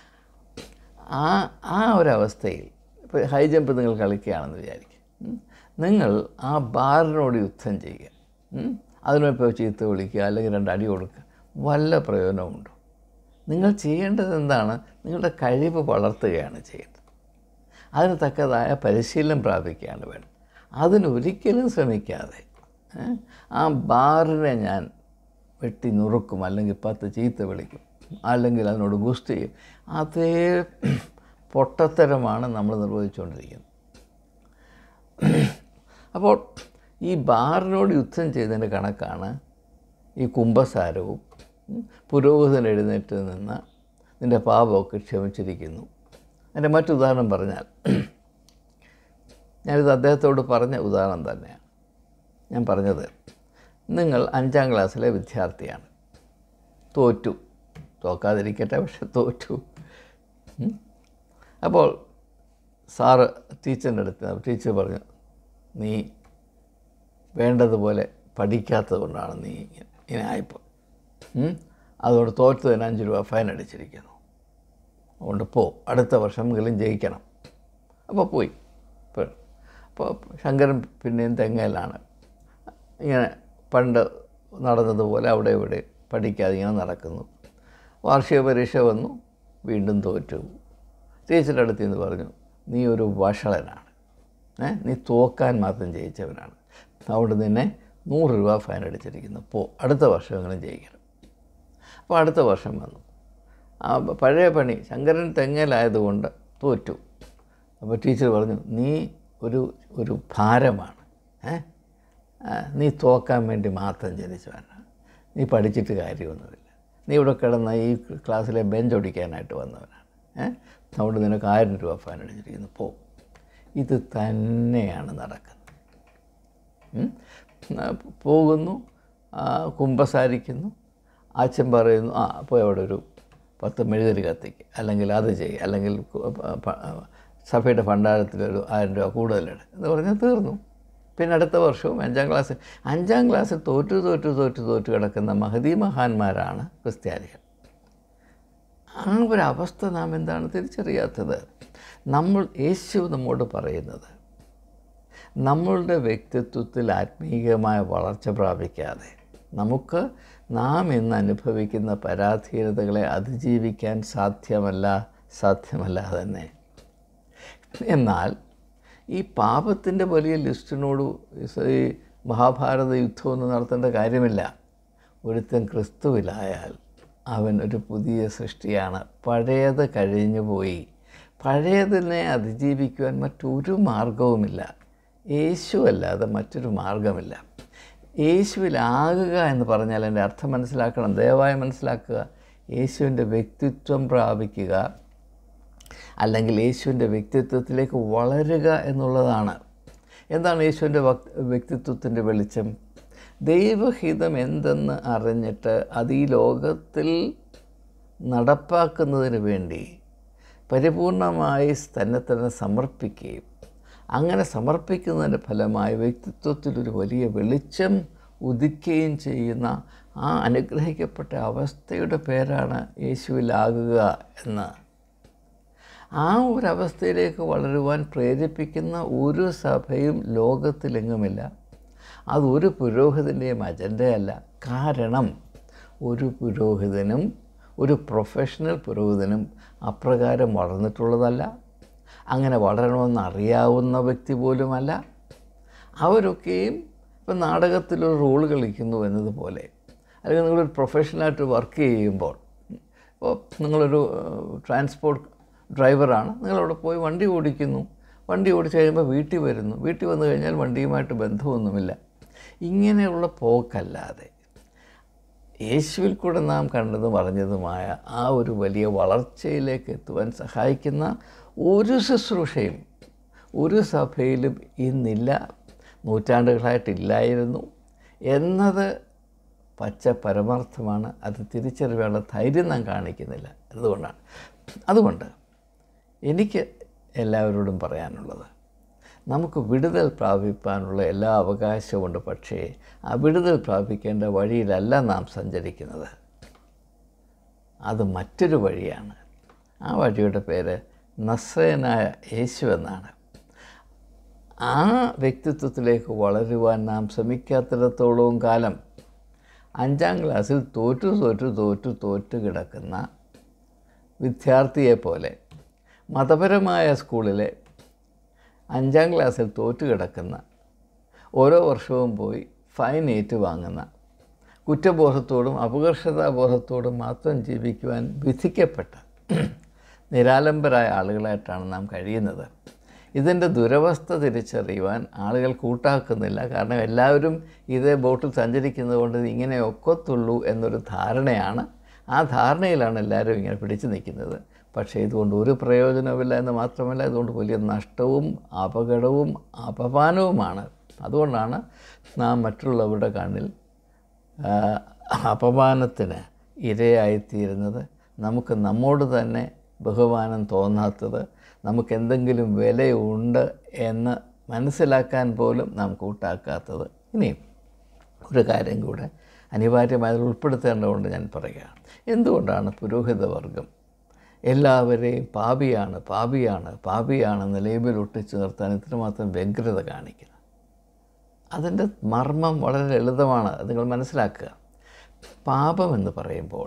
ആ ആ ഒരവസ്ഥയിൽ ഇപ്പോൾ ഹൈ ജമ്പ് നിങ്ങൾ കളിക്കുകയാണെന്ന് വിചാരിക്കും ഉം. നിങ്ങൾ ആ ബാറിനോട് യുദ്ധം ചെയ്യുക ഉം. അതിനിപ്പോൾ ചീത്ത വിളിക്കുക അല്ലെങ്കിൽ രണ്ട് അടി കൊടുക്കുക വല്ല പ്രയോജനമുണ്ടോ നിങ്ങൾ ചെയ്യേണ്ടത് എന്താണ് നിങ്ങളുടെ കഴിവ് വളർത്തുകയാണ് ചെയ്യേണ്ടത് അതിന് തക്കതായ പരിശീലനം പ്രാപിക്കുകയാണ് വേണം അതിനൊരിക്കലും ശ്രമിക്കാതെ ഏ, ആ ബാറിനെ ഞാൻ വെട്ടി നുറുക്കും അല്ലെങ്കിൽ പത്ത് ചീത്ത വിളിക്കും അല്ലെങ്കിൽ അതിനോട് ഗുസ്തി ചെയ്യും അതേ പൊട്ടത്തരമാണ് നമ്മൾ നിർവഹിച്ചുകൊണ്ടിരിക്കുന്നത് അപ്പോൾ ഈ ബാറിനോട് യുദ്ധം ചെയ്തതിൻ്റെ കണക്കാണ് ഈ കുംഭസാരവും ഉം, പുരോഹിതൻ എഴുന്നേറ്റ് നിന്ന് നിൻ്റെ പാപമൊക്കെ ക്ഷമിച്ചിരിക്കുന്നു എൻ്റെ മറ്റുദാഹരണം പറഞ്ഞാൽ ഞാനിത് അദ്ദേഹത്തോട് പറഞ്ഞ ഉദാഹരണം തന്നെയാണ് ഞാൻ പറഞ്ഞത് നിങ്ങൾ അഞ്ചാം ക്ലാസ്സിലെ വിദ്യാർത്ഥിയാണ് തോറ്റു തോക്കാതിരിക്കട്ടെ പക്ഷെ തോറ്റു ഉം. അപ്പോൾ സാറ് ടീച്ചറിൻ്റെ അടുത്ത് ടീച്ചർ പറഞ്ഞു നീ വേണ്ടതുപോലെ പഠിക്കാത്തത് കൊണ്ടാണ് നീ ഇങ്ങനെ ഇങ്ങനെ ആയിപ്പോൾ അതുകൊണ്ട് തോറ്റതിന് അഞ്ച് രൂപ ഫൈൻ അടിച്ചിരിക്കുന്നു അതുകൊണ്ട് പോ അടുത്ത വർഷമെങ്കിലും ജയിക്കണം അപ്പോൾ പോയി ഇപ്പോൾ അപ്പോൾ ശങ്കരൻ പിന്നെയും തെങ്ങയിലാണ് ഇങ്ങനെ പണ്ട് നടന്നതുപോലെ അവിടെ ഇവിടെ പഠിക്കാതെ ഇങ്ങനെ നടക്കുന്നു വാർഷിക പരീക്ഷ വന്നു വീണ്ടും തോറ്റു ടീച്ചറുടെ അടുത്ത് നിന്ന് പറഞ്ഞു നീ ഒരു വഷളനാണ് ഏ നീ തോക്കാൻ മാത്രം ജയിച്ചവനാണ് അതുകൊണ്ട് നിന്നെ നൂറ് രൂപ ഫൈൻ അടിച്ചിരിക്കുന്നു പോ അടുത്ത വർഷമെങ്കിലും ജയിക്കണം അപ്പോൾ അടുത്ത വർഷം വന്നു ആ പഴയ പണി ശങ്കരൻ തെങ്ങലായതുകൊണ്ട് തോറ്റു അപ്പോൾ ടീച്ചർ പറഞ്ഞു നീ ഒരു ഒരു ഭാരമാണ് ഏ ആ, നീ തോക്കാൻ വേണ്ടി മാത്രം ജനിച്ചവനാണ് നീ പഠിച്ചിട്ട് കാര്യമൊന്നുമില്ല നീ ഇവിടെ കിടന്ന ഈ ക്ലാസ്സിലെ ബെഞ്ച് ഒടിക്കാനായിട്ട് വന്നവനാണ് ഏ അതുകൊണ്ട് നിനക്ക് ആയിരം രൂപ ഫൈൻ അടിച്ചിരിക്കുന്നു പോ ഇത് തന്നെയാണ് നടക്കുന്നത് ഉം. ആ, പോകുന്നു ആ, കുമ്പസാരിക്കുന്നു അച്ഛൻ പറയുന്നു ആ അപ്പോൾ അവിടെ ഒരു പത്ത് മെഴുകരി കത്തിക്ക് അല്ലെങ്കിൽ അത് ചെയ്യും അല്ലെങ്കിൽ കു- പ- പ- സഭയുടെ ഭണ്ഡാരത്തിലൊരു ആയിരം രൂപ കൂടുതലിട് എന്ന് പറഞ്ഞാൽ തീർന്നു പിന്നെ അടുത്ത വർഷവും അഞ്ചാം ക്ലാസ്സിൽ അഞ്ചാം ക്ലാസ്സിൽ തോറ്റു തോറ്റു തോറ്റു തോറ്റു കിടക്കുന്ന മഹദി മഹാന്മാരാണ് ക്രിസ്ത്യാനികൾ ആ ഒരു അവസ്ഥ നാം എന്താണ് തിരിച്ചറിയാത്തത് നമ്മൾ യേശു നമ്മോട് പറയുന്നത് നമ്മളുടെ വ്യക്തിത്വത്തിൽ ആത്മീയമായ വളർച്ച പ്രാപിക്കാതെ നമുക്ക് നാം ഇന്ന് അനുഭവിക്കുന്ന പരാധീനതകളെ അതിജീവിക്കാൻ സാധ്യമല്ല സാധ്യമല്ല തന്നെ എന്നാൽ ഈ പാപത്തിൻ്റെ വലിയ ലിസ്റ്റിനോട് ഈ മഹാഭാരത യുദ്ധമൊന്നും നടത്തേണ്ട കാര്യമില്ല ഒരുത്തൻ ക്രിസ്തുവിലായാൽ അവൻ ഒരു പുതിയ സൃഷ്ടിയാണ് പഴയത് കഴിഞ്ഞു പോയി പഴയതിനെ അതിജീവിക്കുവാൻ മറ്റൊരു മാർഗവുമില്ല യേശു അല്ലാതെ മറ്റൊരു മാർഗമില്ല യേശുവിലാകുക എന്ന് പറഞ്ഞാൽ എൻ്റെ അർത്ഥം മനസ്സിലാക്കണം ദയവായി മനസ്സിലാക്കുക യേശുവിൻ്റെ വ്യക്തിത്വം പ്രാപിക്കുക അല്ലെങ്കിൽ യേശുവിൻ്റെ വ്യക്തിത്വത്തിലേക്ക് വളരുക എന്നുള്ളതാണ് എന്താണ് യേശുവിൻ്റെ വക് വ്യക്തിത്വത്തിൻ്റെ വെളിച്ചം ദൈവഹിതം എന്തെന്ന് അറിഞ്ഞിട്ട് അത് ഈ ലോകത്തിൽ നടപ്പാക്കുന്നതിന് വേണ്ടി പരിപൂർണമായി തന്നെ തന്നെ സമർപ്പിക്കുകയും അങ്ങനെ സമർപ്പിക്കുന്നതിൻ്റെ ഫലമായി വ്യക്തിത്വത്തിലൊരു വലിയ വെളിച്ചം ഉദിക്കുകയും ചെയ്യുന്ന ആ അനുഗ്രഹിക്കപ്പെട്ട അവസ്ഥയുടെ പേരാണ് യേശുവിലാകുക എന്ന് ആ ഒരു അവസ്ഥയിലേക്ക് വളരുവാൻ പ്രേരിപ്പിക്കുന്ന ഒരു സഭയും ലോകത്തിലെങ്ങുമില്ല അതൊരു പുരോഹിതൻ്റെയും അജണ്ടയല്ല കാരണം ഒരു പുരോഹിതനും ഒരു പ്രൊഫഷണൽ പുരോഹിതനും അപ്രകാരം വളർന്നിട്ടുള്ളതല്ല അങ്ങനെ വളരണമെന്ന് അറിയാവുന്ന വ്യക്തി പോലുമല്ല അവരൊക്കെയും ഇപ്പം നാടകത്തിലൊരു റോൾ കളിക്കുന്നു എന്നതുപോലെ അല്ലെങ്കിൽ നിങ്ങളൊരു പ്രൊഫഷണലായിട്ട് വർക്ക് ചെയ്യുമ്പോൾ ഇപ്പോൾ നിങ്ങളൊരു ട്രാൻസ്പോർട്ട് ഡ്രൈവറാണ് നിങ്ങളവിടെ പോയി വണ്ടി ഓടിക്കുന്നു വണ്ടി ഓടിച്ച് കഴിയുമ്പോൾ വീട്ടിൽ വരുന്നു വീട്ടിൽ വന്നു കഴിഞ്ഞാൽ വണ്ടിയുമായിട്ട് ബന്ധമൊന്നുമില്ല ഇങ്ങനെയുള്ള പോക്കല്ലാതെ യേശുവിൽ കൂടെ നാം കണ്ടതും അറിഞ്ഞതുമായ ആ ഒരു വലിയ വളർച്ചയിലേക്ക് എത്തുവാൻ സഹായിക്കുന്ന ഒരു ശുശ്രൂഷയും ഒരു സഭയിലും ഇന്നില്ല നൂറ്റാണ്ടുകളായിട്ടില്ലായിരുന്നു എന്നത് പച്ച പരമാർത്ഥമാണ് അത് തിരിച്ചറിയാനുള്ള ധൈര്യം നാം കാണിക്കുന്നില്ല അതുകൊണ്ടാണ് അതുകൊണ്ട് എനിക്ക് എല്ലാവരോടും പറയാനുള്ളത് നമുക്ക് വിടുതൽ പ്രാപിപ്പാനുള്ള എല്ലാ അവകാശമുണ്ട് പക്ഷേ ആ വിടുതൽ പ്രാപിക്കേണ്ട വഴിയിലല്ല നാം സഞ്ചരിക്കുന്നത് അത് മറ്റൊരു വഴിയാണ് ആ വഴിയുടെ പേര് നസ്രയനായ യേശു എന്നാണ് ആ വ്യക്തിത്വത്തിലേക്ക് വളരുവാൻ നാം ശ്രമിക്കാത്തിടത്തോളവും കാലം അഞ്ചാം ക്ലാസ്സിൽ തോറ്റു തോറ്റു തോറ്റു തോറ്റു കിടക്കുന്ന വിദ്യാർത്ഥിയെപ്പോലെ മതപരമായ സ്കൂളിലെ അഞ്ചാം ക്ലാസ്സിൽ തോറ്റു കിടക്കുന്ന ഓരോ വർഷവും പോയി ഫൈൻ ഏറ്റുവാങ്ങുന്ന കുറ്റബോധത്തോടും അപകർഷതാബോധത്തോടും മാത്രം ജീവിക്കുവാൻ വിധിക്കപ്പെട്ട നിരാലംബരായ ആളുകളായിട്ടാണ് നാം കഴിയുന്നത് ഇതിൻ്റെ ദുരവസ്ഥ തിരിച്ചറിയുവാൻ ആളുകൾ കൂട്ടാക്കുന്നില്ല കാരണം എല്ലാവരും ഇതേ ബോട്ടിൽ സഞ്ചരിക്കുന്നത് കൊണ്ട് ഇത് ഇങ്ങനെ ഒക്കത്തുള്ളൂ എന്നൊരു ധാരണയാണ് ആ ധാരണയിലാണ് എല്ലാവരും ഇങ്ങനെ പിടിച്ചു നിൽക്കുന്നത് പക്ഷേ ഇതുകൊണ്ട് ഒരു പ്രയോജനവുമില്ല എന്ന് മാത്രമല്ല ഇതുകൊണ്ട് വലിയ നഷ്ടവും അപകടവും അപമാനവുമാണ് അതുകൊണ്ടാണ് നാം മറ്റുള്ളവരുടെ കണ്ണിൽ ആ, അപമാനത്തിന് ഇരയായിത്തീരുന്നത് നമുക്ക് നമ്മോട് തന്നെ ബഹുമാനം തോന്നാത്തത് നമുക്ക് എന്തെങ്കിലും വിലയുണ്ട് എന്ന് മനസ്സിലാക്കാൻ പോലും നാം കൂട്ടാക്കാത്തത് ഇനിയും ഒരു കാര്യം കൂടെ അനിവാര്യമായി അതിൽ ഉൾപ്പെടുത്തേണ്ടതുകൊണ്ട് ഞാൻ പറയുകയാണ് എന്തുകൊണ്ടാണ് പുരോഹിതവർഗം എല്ലാവരെയും പാപിയാണ് പാപിയാണ് പാപിയാണെന്ന് ലേബിൽ ഒട്ടിച്ചു നിർത്താൻ ഇത്രമാത്രം വ്യഗ്രത കാണിക്കുന്നത് അതിൻ്റെ മർമ്മം വളരെ ലളിതമാണ് അത് നിങ്ങൾ മനസ്സിലാക്കുക പാപം എന്ന് പറയുമ്പോൾ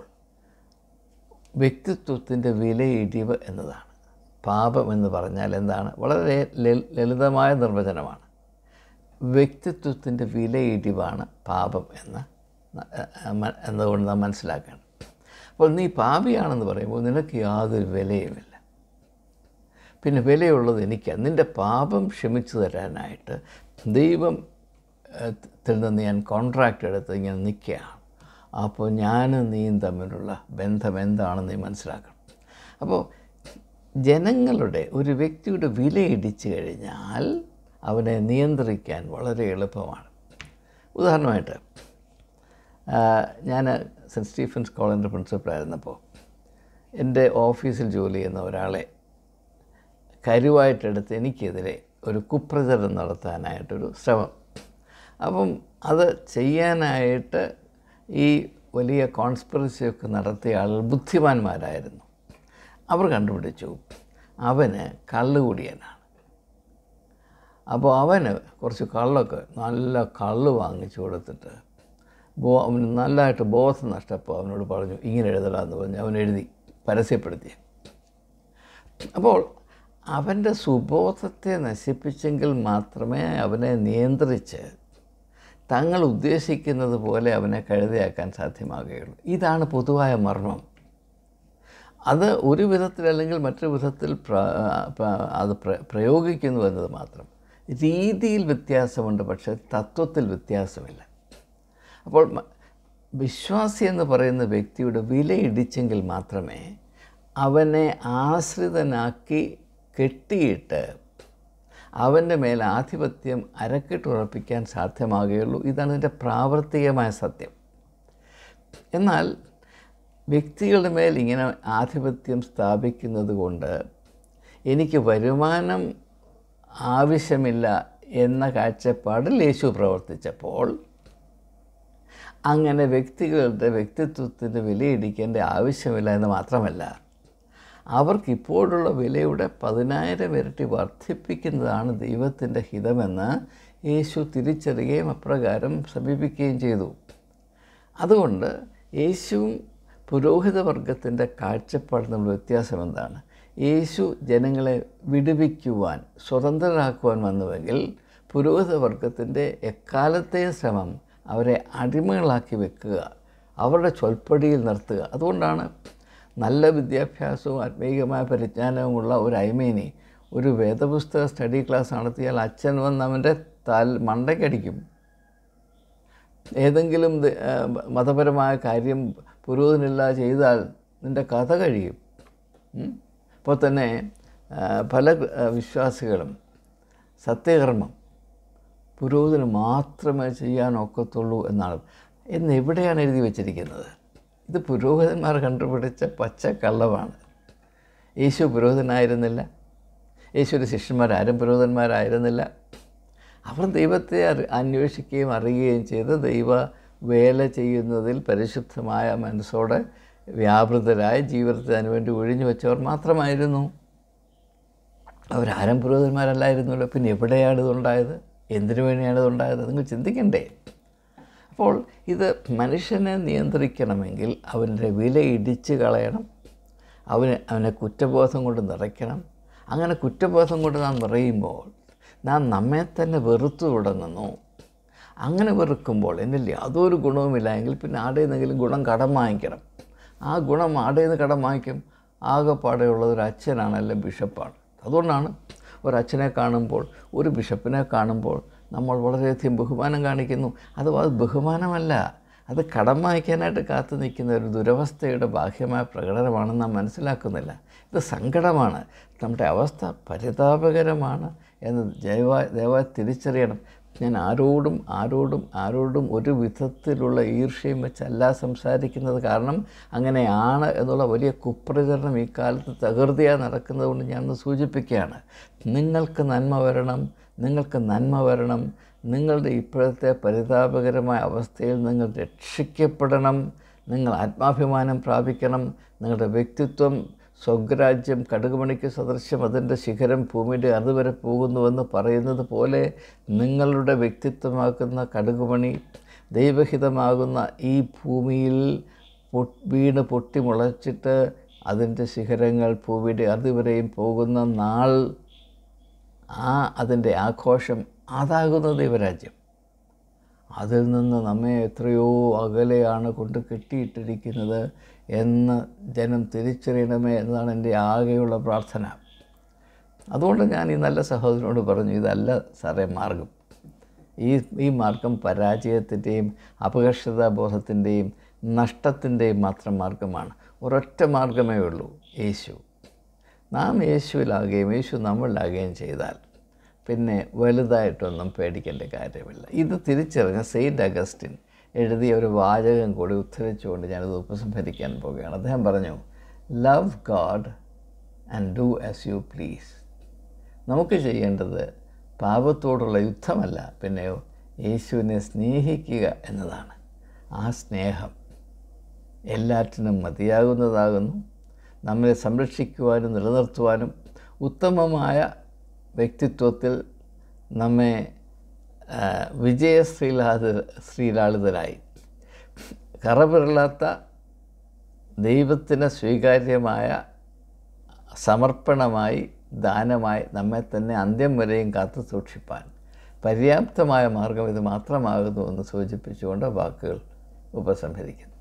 വ്യക്തിത്വത്തിൻ്റെ വിലയിടിവ് എന്നതാണ് പാപം എന്ന് പറഞ്ഞാൽ എന്താണ് വളരെ ലൽ- ലളിതമായ നിർവചനമാണ് വ്യക്തിത്വത്തിൻ്റെ വിലയിടിവാണ് പാപം എന്ന് ന- ഏഹ് മ- എന്നതുകൊണ്ട് നാം മനസ്സിലാക്കണം അപ്പോൾ നീ പാപിയാണെന്ന് പറയുമ്പോൾ നിനക്ക് യാതൊരു വിലയുമില്ല പിന്നെ വിലയുള്ളത് എനിക്കാണ് നിൻ്റെ പാപം ക്ഷമിച്ചു തരാനായിട്ട് ദൈവം ഏഹ്, ത്തിൽ നിന്ന് ഞാൻ കോൺട്രാക്റ്റ് എടുത്ത് ഇങ്ങനെ നിൽക്കുകയാണ് അപ്പോൾ ഞാനും നീയും തമ്മിലുള്ള ബന്ധം എന്താണെന്ന് നീ മനസ്സിലാക്കണം അപ്പോൾ ജനങ്ങളുടെ ഒരു വ്യക്തിയുടെ വിലയിടിച്ചു കഴിഞ്ഞാൽ അവനെ നിയന്ത്രിക്കാൻ വളരെ എളുപ്പമാണ് ഉദാഹരണമായിട്ട് ഞാൻ സെൻറ്റ് സ്റ്റീഫൻസ് കോളേജിൻ്റെ പ്രിൻസിപ്പളായിരുന്നപ്പോൾ എൻ്റെ ഓഫീസിൽ ജോലി ചെയ്യുന്ന ഒരാളെ കരുവായിട്ടെടുത്ത് എനിക്കെതിരെ ഒരു കുപ്രചരണം നടത്താനായിട്ടൊരു ശ്രമം അപ്പം അത് ചെയ്യാനായിട്ട് ഈ വലിയ കോൺസ്പിറസിയൊക്കെ നടത്തിയ ആളുകൾ ബുദ്ധിമാന്മാരായിരുന്നു അവർ കണ്ടുപിടിച്ചു അവന് കള്ളുകൂടിയനാണ് അപ്പോൾ അവന് കുറച്ച് കള്ളൊക്കെ നല്ല കള്ള് വാങ്ങിച്ചു കൊടുത്തിട്ട് ബോ അവന് നല്ലതായിട്ട് ബോധം നഷ്ടപ്പോൾ അവനോട് പറഞ്ഞു ഇങ്ങനെ എഴുതലാന്ന് പറഞ്ഞ് അവൻ എഴുതി പരസ്യപ്പെടുത്തി അപ്പോൾ അവൻ്റെ സുബോധത്തെ നശിപ്പിച്ചെങ്കിൽ മാത്രമേ അവനെ നിയന്ത്രിച്ച് തങ്ങൾ ഉദ്ദേശിക്കുന്നത് പോലെ അവനെ കഴുതയാക്കാൻ സാധ്യമാകുകയുള്ളൂ ഇതാണ് പൊതുവായ മർമ്മം അത് ഒരു വിധത്തിൽ അല്ലെങ്കിൽ മറ്റൊരു വിധത്തിൽ പ്ര പ- അത് പ്ര- പ്രയോഗിക്കുന്നു എന്നത് മാത്രം രീതിയിൽ വ്യത്യാസമുണ്ട് പക്ഷേ തത്വത്തിൽ വ്യത്യാസമില്ല അപ്പോൾ മ- വിശ്വാസി എന്ന് പറയുന്ന വ്യക്തിയുടെ വില ഇടിച്ചെങ്കിൽ മാത്രമേ അവനെ ആശ്രിതനാക്കി കെട്ടിയിട്ട് അവൻ്റെ മേൽ ആധിപത്യം അരക്കിട്ടുറപ്പിക്കാൻ സാധ്യമാകുകയുള്ളൂ ഇതാണ് ഇതിൻ്റെ പ്രാവർത്തികമായ സത്യം എന്നാൽ വ്യക്തികളുടെ മേൽ ഇങ്ങനെ ആധിപത്യം സ്ഥാപിക്കുന്നത് കൊണ്ട് എനിക്ക് വരുമാനം ആവശ്യമില്ല എന്ന കാഴ്ചപ്പാടിൽ യേശു പ്രവർത്തിച്ചപ്പോൾ അങ്ങനെ വ്യക്തികളുടെ വ്യക്തിത്വത്തിന് വിലയിടിക്കേണ്ട ആവശ്യമില്ല എന്ന് മാത്രമല്ല അവർക്കിപ്പോഴുള്ള വിലയുടെ പതിനായിരം ഇരട്ടി വർദ്ധിപ്പിക്കുന്നതാണ് ദൈവത്തിൻ്റെ ഹിതമെന്ന് യേശു തിരിച്ചറിയുകയും അപ്രകാരം സമീപിക്കുകയും ചെയ്തു അതുകൊണ്ട് യേശുവും പുരോഹിത വർഗത്തിൻ്റെ കാഴ്ചപ്പാട് തമ്മിൽ വ്യത്യാസം എന്താണ് യേശു ജനങ്ങളെ വിടുവിക്കുവാൻ സ്വതന്ത്രരാക്കുവാൻ വന്നുവെങ്കിൽ പുരോഹിത വർഗത്തിൻ്റെ എക്കാലത്തെയും ശ്രമം അവരെ അടിമകളാക്കി വെക്കുക അവരുടെ ചൊൽപ്പടിയിൽ നിർത്തുക അതുകൊണ്ടാണ് നല്ല വിദ്യാഭ്യാസവും ആത്മീയമായ പരിജ്ഞാനവുമുള്ള ഒരു ഐമേനി ഒരു വേദപുസ്തക സ്റ്റഡി ക്ലാസ് നടത്തിയാൽ അച്ഛൻ വന്ന് അവൻ്റെ തൽ മണ്ടയ്ക്കടിക്കും ഏതെങ്കിലും ദ- ആ, മതപരമായ കാര്യം പുരോഹിതനില്ല ചെയ്താൽ നിൻ്റെ കഥ കഴിയും ഉം. ഇപ്പോൾ തന്നെ ആ, പല ആ, വിശ്വാസികളും സത്യകർമ്മം പുരോഹിതന് മാത്രമേ ചെയ്യാൻ ഒക്കത്തുള്ളൂ എന്നാണ് എന്ന് എവിടെയാണ് എഴുതി വച്ചിരിക്കുന്നത് ഇത് പുരോഹിതന്മാർ കണ്ടുപിടിച്ച പച്ച കള്ളമാണ് യേശു പുരോഹിതനായിരുന്നില്ല യേശുവിൻ്റെ ശിഷ്യന്മാരാരും പുരോഹിതന്മാരായിരുന്നില്ല അവർ ദൈവത്തെ അറി അന്വേഷിക്കുകയും അറിയുകയും ചെയ്ത് ദൈവ വേല ചെയ്യുന്നതിൽ പരിശുദ്ധമായ മനസ്സോടെ വ്യാപൃതരായി ജീവിതത്തിൽ അതിനുവേണ്ടി ഒഴിഞ്ഞു വെച്ചവർ മാത്രമായിരുന്നു അവരാരും പുരോഹിതന്മാരല്ലായിരുന്നല്ലോ പിന്നെ എവിടെയാണ് ഇതുണ്ടായത് എന്തിനു വേണ്ടിയാണ് ഇതുണ്ടായത് നിങ്ങൾ ചിന്തിക്കണ്ടേ അപ്പോൾ ഇത് മനുഷ്യനെ നിയന്ത്രിക്കണമെങ്കിൽ അവൻ്റെ വില ഇടിച്ച് കളയണം അവന് അവനെ കുറ്റബോധം കൊണ്ട് നിറയ്ക്കണം അങ്ങനെ കുറ്റബോധം കൊണ്ട് നാം നിറയുമ്പോൾ നാം നമ്മെ തന്നെ വെറുത്തു തുടങ്ങുന്നു അങ്ങനെ വെറുക്കുമ്പോൾ എന്നിൽ യാതൊരു ഗുണവുമില്ല എങ്കിൽ പിന്നെ ആടെ നിന്നെങ്കിലും ഗുണം കടം വാങ്ങിക്കണം ആ ഗുണം ആടെ നിന്ന് കടം വാങ്ങിക്കും ആകെപ്പാടെയുള്ളത് ഒരു അച്ഛനാണ് അല്ലെങ്കിൽ ബിഷപ്പാണ് അതുകൊണ്ടാണ് ഒരച്ഛനെ കാണുമ്പോൾ ഒരു ബിഷപ്പിനെ കാണുമ്പോൾ നമ്മൾ വളരെയധികം ബഹുമാനം കാണിക്കുന്നു അത് അത് ബഹുമാനമല്ല അത് കടം വാങ്ങിക്കാനായിട്ട് കാത്തു നിൽക്കുന്ന ഒരു ദുരവസ്ഥയുടെ ബാഹ്യമായ പ്രകടനമാണെന്ന് നാം മനസ്സിലാക്കുന്നില്ല ഇത് സങ്കടമാണ് നമ്മുടെ അവസ്ഥ പരിതാപകരമാണ് എന്ന് ദയവായി ദയവായി തിരിച്ചറിയണം ഞാൻ ആരോടും ആരോടും ആരോടും ഒരു വിധത്തിലുള്ള ഈർഷ്യയും വെച്ചല്ല സംസാരിക്കുന്നത് കാരണം അങ്ങനെയാണ് എന്നുള്ള വലിയ കുപ്രചരണം ഈ കാലത്ത് തകൃതിയായി നടക്കുന്നത് കൊണ്ട് ഞാനൊന്ന് സൂചിപ്പിക്കുകയാണ് നിങ്ങൾക്ക് നന്മ വരണം നിങ്ങൾക്ക് നന്മ വരണം നിങ്ങളുടെ ഇപ്പോഴത്തെ പരിതാപകരമായ അവസ്ഥയിൽ നിങ്ങൾ രക്ഷിക്കപ്പെടണം നിങ്ങൾ ആത്മാഭിമാനം പ്രാപിക്കണം നിങ്ങളുടെ വ്യക്തിത്വം സ്വഗ്രാജ്യം കടുകുമണിക്ക് സദൃശ്യം അതിൻ്റെ ശിഖരം ഭൂമിയുടെ അതുവരെ പോകുന്നുവെന്ന് പറയുന്നത് പോലെ നിങ്ങളുടെ വ്യക്തിത്വമാക്കുന്ന കടുകുമണി ദൈവഹിതമാകുന്ന ഈ ഭൂമിയിൽ പൊ- വീണ് പൊട്ടി മുളച്ചിട്ട് അതിൻ്റെ ശിഖരങ്ങൾ ഭൂമിയുടെ അതുവരെയും പോകുന്ന നാൾ ആ അതിൻ്റെ ആഘോഷം അതാകുന്ന ദൈവരാജ്യം അതിൽ നിന്ന് നമ്മെ എത്രയോ അകലെയാണ് കൊണ്ട് കെട്ടിയിട്ടിരിക്കുന്നത് എന്ന് ജനം തിരിച്ചറിയണമേ എന്നതാണ് എൻ്റെ ആകെയുള്ള പ്രാർത്ഥന അതുകൊണ്ട് ഞാൻ ഈ നല്ല സഹോദരനോട് പറഞ്ഞു ഇതല്ല സാറേ മാർഗം ഈ ഈ മാർഗം പരാജയത്തിൻ്റെയും അപകർഷതാബോധത്തിൻ്റെയും നഷ്ടത്തിൻ്റെയും മാത്രം മാർഗമാണ് ഒരൊറ്റ മാർഗമേ ഉള്ളൂ യേശു നാം യേശുവിലാകുകയും യേശു നമ്മളിലാകുകയും ചെയ്താൽ പിന്നെ വലുതായിട്ടൊന്നും പേടിക്കേണ്ട കാര്യമില്ല ഇത് തിരിച്ചറിഞ്ഞ സെയിൻറ്റ് അഗസ്റ്റിൻ എഴുതിയ ഒരു വാചകം കൂടി ഉദ്ധരിച്ചുകൊണ്ട് ഞാനിത് ഉപസംഹരിക്കാൻ പോവുകയാണ് അദ്ദേഹം പറഞ്ഞു love God and do as you please നമുക്ക് ചെയ്യേണ്ടത് പാപത്തോടുള്ള യുദ്ധമല്ല പിന്നെയോ യേശുവിനെ സ്നേഹിക്കുക എന്നതാണ് ആ സ്നേഹം എല്ലാറ്റിനും മതിയാകുന്നതാകുന്നു നമ്മളെ സംരക്ഷിക്കുവാനും നിലനിർത്തുവാനും ഉത്തമമായ വ്യക്തിത്വത്തിൽ നമ്മെ ആ, വിജയ ശ്രീലാത ശ്രീലാളിതരായി കറപിറളാത്ത ദൈവത്തിന് സ്വീകാര്യമായ സമർപ്പണമായി ദാനമായി നമ്മെ തന്നെ അന്ത്യം വരെയും കാത്തു സൂക്ഷിപ്പാൻ പര്യാപ്തമായ മാർഗം ഇത് മാത്രമാകുന്നു എന്ന് സൂചിപ്പിച്ചുകൊണ്ട് വാക്കുകൾ ഉപസംഹരിക്കുന്നു